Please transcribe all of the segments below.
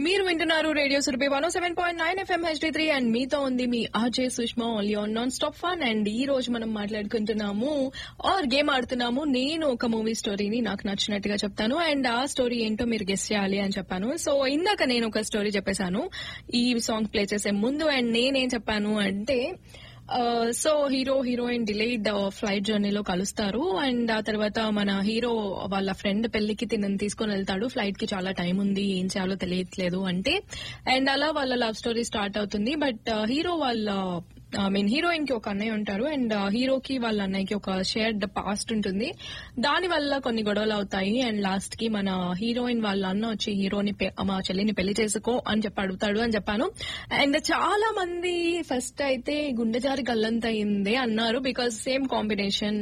మీరు వింటున్నారు radio Surabhi one seven point nine FM HD three and మీతో ఉంది మీ RJ Sushma only on non stop fun and ఈ రోజు మనం మాట్లాడుకుంటున్నాము ఆర్ గేమ్ ఆడుతున్నాము నేను ఒక మూవీ స్టోరీని నాకు నచ్చినట్టుగా చెప్తాను అండ్ ఆ స్టోరీ ఏంటో మీరు గెస్ చేయాలి అని చెప్పాను సో ఇందాక నేను ఒక స్టోరీ చెప్పేశాను ఈ సాంగ్ ప్లే చేసే ముందు అండ్ నేనేం చెప్పాను అంటే so hero heroine delayed flight జర్నీలో కలుస్తారు అండ్ ఆ తర్వాత మన హీరో వాళ్ళ ఫ్రెండ్ పెళ్లికి తినని తీసుకొని వెళ్తాడు ఫ్లైట్ కి చాలా టైం ఉంది ఏం చేయాలో తెలియట్లేదు అంటే అండ్ అలా వాళ్ళ లవ్ స్టోరీ స్టార్ట్ అవుతుంది బట్ హీరో వాళ్ళ ఐ మీన్ హీరోయిన్ కి ఒక అన్నయ్య ఉంటారు అండ్ హీరోకి వాళ్ళ అన్నయ్యకి ఒక షేర్డ్ పాస్ట్ ఉంటుంది దాని వల్ల కొన్ని గొడవలు అవుతాయి అండ్ లాస్ట్ కి మన హీరోయిన్ వాళ్ళ అన్న వచ్చి హీరోని పె- మా చెల్లిని పెళ్లి చేసుకో అని చెప్పి అడుగుతాడు అని చెప్పాను అండ్ చాలా మంది ఫస్ట్ అయితే గుండె జారి గల్లంత అయింది అన్నారు because same combination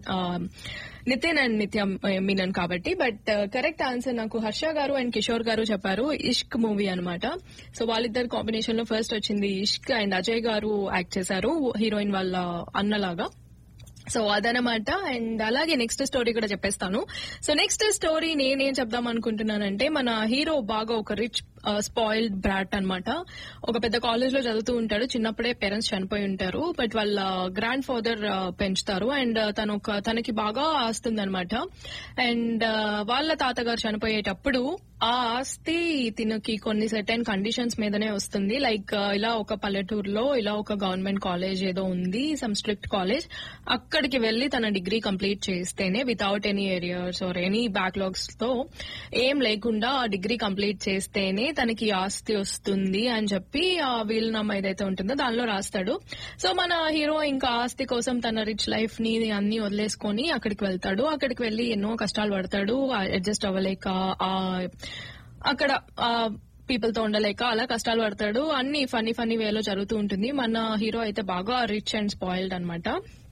Nithiin and Nithya Menen కాబట్టి బట్ కరెక్ట్ ఆన్సర్ నాకు హర్ష గారు అండ్ కిషోర్ గారు చెప్పారు ఇష్క్ మూవీ అన్నమాట సో వాళ్ళిద్దరు కాంబినేషన్ లో ఫస్ట్ వచ్చింది ఇష్క్ అండ్ అజయ్ గారు యాక్ట్ చేశారు హీరోయిన్ వాళ్ళ అన్నలాగా సో అదనమాట అండ్ అలాగే నెక్స్ట్ స్టోరీ కూడా చెప్పేస్తాను సో నెక్స్ట్ స్టోరీ నేనేం చెప్దాం అనుకుంటున్నానంటే మన హీరో బాగా ఒక రిచ్ స్పాయిల్డ్ బ్రాట్ అన్నమాట ఒక పెద్ద కాలేజ్ లో చదువుతూ ఉంటాడు చిన్నప్పుడే పేరెంట్స్ చనిపోయి ఉంటారు బట్ వాళ్ళ గ్రాండ్ ఫాదర్ పెంచుతారు అండ్ తను ఒక తనకి బాగా ఆస్తుంది అనమాట అండ్ వాళ్ళ తాతగారు చనిపోయేటప్పుడు ఆ ఆస్తి తినకి కొన్ని సెటైన్ కండిషన్స్ మీదనే వస్తుంది లైక్ ఇలా ఒక పల్లెటూరులో ఇలా ఒక గవర్నమెంట్ కాలేజ్ ఏదో ఉంది సమ్ స్ట్రిక్ట్ కాలేజ్ అక్కడికి వెళ్లి తన డిగ్రీ కంప్లీట్ చేస్తేనే without any arrears or any backlogs తో ఏం లేకుండా ఆ డిగ్రీ కంప్లీట్ చేస్తేనే తనకి ఈ ఆస్తి వస్తుంది అని చెప్పి ఆ వీలునామా ఏదైతే ఉంటుందో దానిలో రాస్తాడు సో మన హీరో ఇంకా ఆస్తి కోసం తన రిచ్ లైఫ్ ని అన్ని వదిలేసుకొని అక్కడికి వెళ్తాడు అక్కడికి వెళ్లి ఎన్నో కష్టాలు పడతాడు అడ్జస్ట్ అవ్వలేక ఆ అక్కడ ఆ పీపుల్ తో ఉండలేక అలా కష్టాలు పడతాడు అన్ని ఫనీ ఫనీ వేలో జరుగుతూ ఉంటుంది మన హీరో అయితే బాగా రిచ్ అండ్ స్పాయిల్డ్ అన్నమాట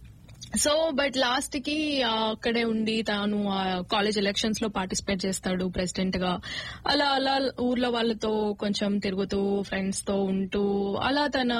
సో బట్ లాస్ట్ కి ఆ, అక్కడే ఉండి తాను కాలేజ్ ఎలక్షన్స్ లో పార్టిసిపేట్ చేస్తాడు ప్రెసిడెంట్ గా అలా అలా ఊర్లో వాళ్ళతో కొంచెం తిరుగుతూ ఫ్రెండ్స్ తో ఉంటూ అలా తన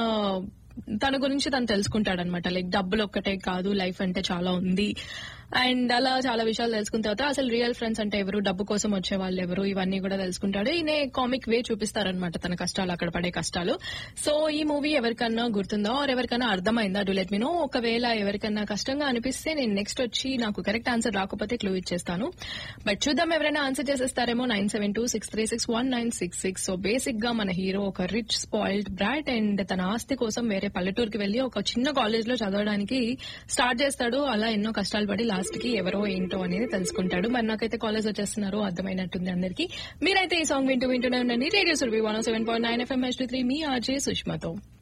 తన గురించి తను తెలుసుకుంటాడనమాట లైక్ డబ్బులు ఒక్కటే కాదు లైఫ్ అంటే చాలా ఉంది అండ్ అలా చాలా విషయాలు తెలుసుకున్న తర్వాత అసలు రియల్ ఫ్రెండ్స్ అంటే ఎవరు డబ్బు కోసం వచ్చే వాళ్ళు ఎవరు ఇవన్నీ కూడా తెలుసుకుంటాడు ఈయన కామిక్ వే చూపిస్తారనమాట తన కష్టాలు అక్కడ పడే కష్టాలు సో ఈ మూవీ ఎవరికన్నా గుర్తుందో ఆర్ ఎవరికైనా అర్థమైందా డూ లెట్ మీ నో ఒకవేళ ఎవరికన్నా కష్టంగా అనిపిస్తే నేను నెక్స్ట్ వచ్చి నాకు కరెక్ట్ ఆన్సర్ రాకపోతే క్లూ ఇచ్చేస్తాను బట్ చూద్దాం ఎవరైనా ఆన్సర్ చేసేస్తారేమో nine seven two six three six one nine six six so basic గా మన హీరో ఒక రిచ్ స్పాయిల్డ్ బ్రాట్ అండ్ తన ఆస్తి కోసం వేరే పల్లెటూరుకి వెళ్లి ఒక చిన్న కాలేజ్ లో చదవడానికి స్టార్ట్ చేస్తాడు అలా ఎన్నో కష్టాలు పడి లాస్ట్ కి ఎవరో ఏంటో అనేది తెలుసుకుంటాడు మరి నాకైతే కాలేజ్ వచ్చేస్తున్నారు అర్థమైనట్టుంది అందరికి మీరైతే ఈ సాంగ్ వింటూ వింటూనే ఉండండి radio Surabhi one seven point nine FM H three మీ ఆర్జే సుష్మతో